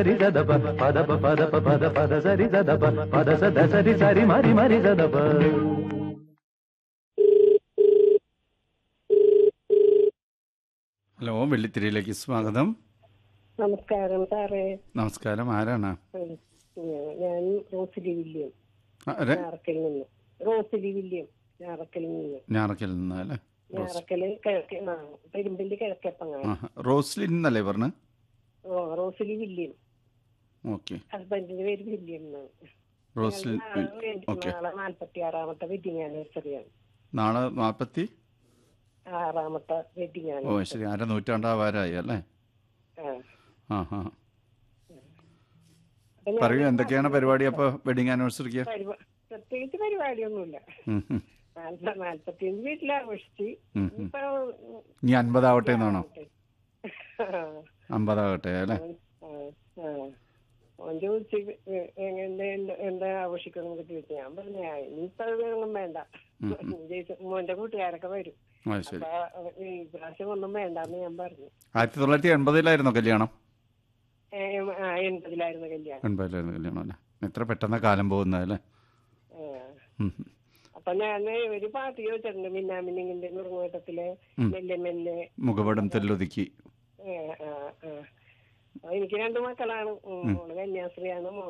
సరి సదప పదప పదప పద పద సరి సదప పద సద సరి సరి మరి మరి సదప ഹലോ വെള്ളിത്തിരിയിലേക്ക് സ്വാഗതം നമസ്കാരം സാറേ നമസ്കാരം ആരാണ് ഉം. ഞാൻ റോസിലി വില്യം ആരെ ഞാറക്കൽ നിന്ന് റോസിലി വില്യം ഞാറക്കൽ നിന്ന് ഞാറക്കൽ നിന്ന് അല്ലേ റോസ് ഞാറക്കല് കിഴക്കേ ആ പെരുമ്പല്ലി കിഴക്കേപ്പങ്ങാണ് ആ റോസ്ലിൻ എന്നല്ലേ പറഞ്ഞ് ഓ റോസിലി വില്യം ഓക്കെ ഹസ്ബൻഡിന്റെ പേര് വില്യം എന്നാണ് റോസ്ലിൻ നാളെ ഓക്കെ നാളെ നാല്പത്തി ആറാമത്തെ വെഡിങ് ആനിവേഴ്സറിയാണ് നാളെ നാൽപ്പത്തി ആറാമത്തെ വെഡിങ് ഓ ആനിവേഴ്സറി ശരി അര നൂറ്റാണ്ടാവാരായി അല്ലേ ആ ആ ആ അപ്പൊ ഞാൻ പറയൂ എന്തൊക്കെയാണ് പരിപാടി അപ്പോൾ വെഡിങ് ആനിവേഴ്സറിക്ക് പരിപാ- പ്രത്യേകിച്ച് പരിപാടിയൊന്നുമില്ല ഉം, ഉം, നാല്പ- നാല്പത്തിയഞ്ച് വീട്ടിലാഘോഷിച്ച് ഉം, ഉം. ഇപ്പൊ ഇനി അൻപതാവട്ടെ എന്നാണോ ആ അമ്പതാകട്ടെ അല്ലേ ആ, ആ. ഓൻ ചോദിച്ചു എങ്ങനെ എന്താ ആഘോഷിക്കണം എന്നൊക്കെ ചോദിച്ചു ഞാൻ പറഞ്ഞു "ആ, ഇനിയിപ്പോ അതൊന്നും വേണ്ട ജയിച്ച- മോന്റെ കൂട്ടുകാരൊക്കെ വരും ആ ശരി അപ്പൊ ഈ പ്രാവശ്യം ഒന്നും വേണ്ടെന്ന് ഞാൻ പറഞ്ഞു ആയിരത്തി തൊള്ളായിരത്തി എൺപതിലായിരുന്നോ കല്യാണം ഏ, ആ, എൺപതിലായിരുന്നു കല്യാണം എൺപതിലായിരുന്നു കല്യാണം അല്ലേ എത്ര പെട്ടെന്ന് കാലം പോകുന്നത് അല്ലേ ആ. ഉം, ഉം. അപ്പൊ ഞാൻ ഒരു പാട്ട് ചോദിച്ചിട്ടുണ്ട് മിന്നാമിന്നിങ്ങിന്റെ നുറുങ്ങോട്ടത്തിലെ മെല്ലെ മെല്ലെ മുഖപടം തെല്ലൊതുക്കി ആ, ആ, ആ. അപ്പൊ എനിക്ക് രണ്ട് മക്കളാണ് ഉം, മോള് കന്യാസ്ത്രീയാണ് മോള്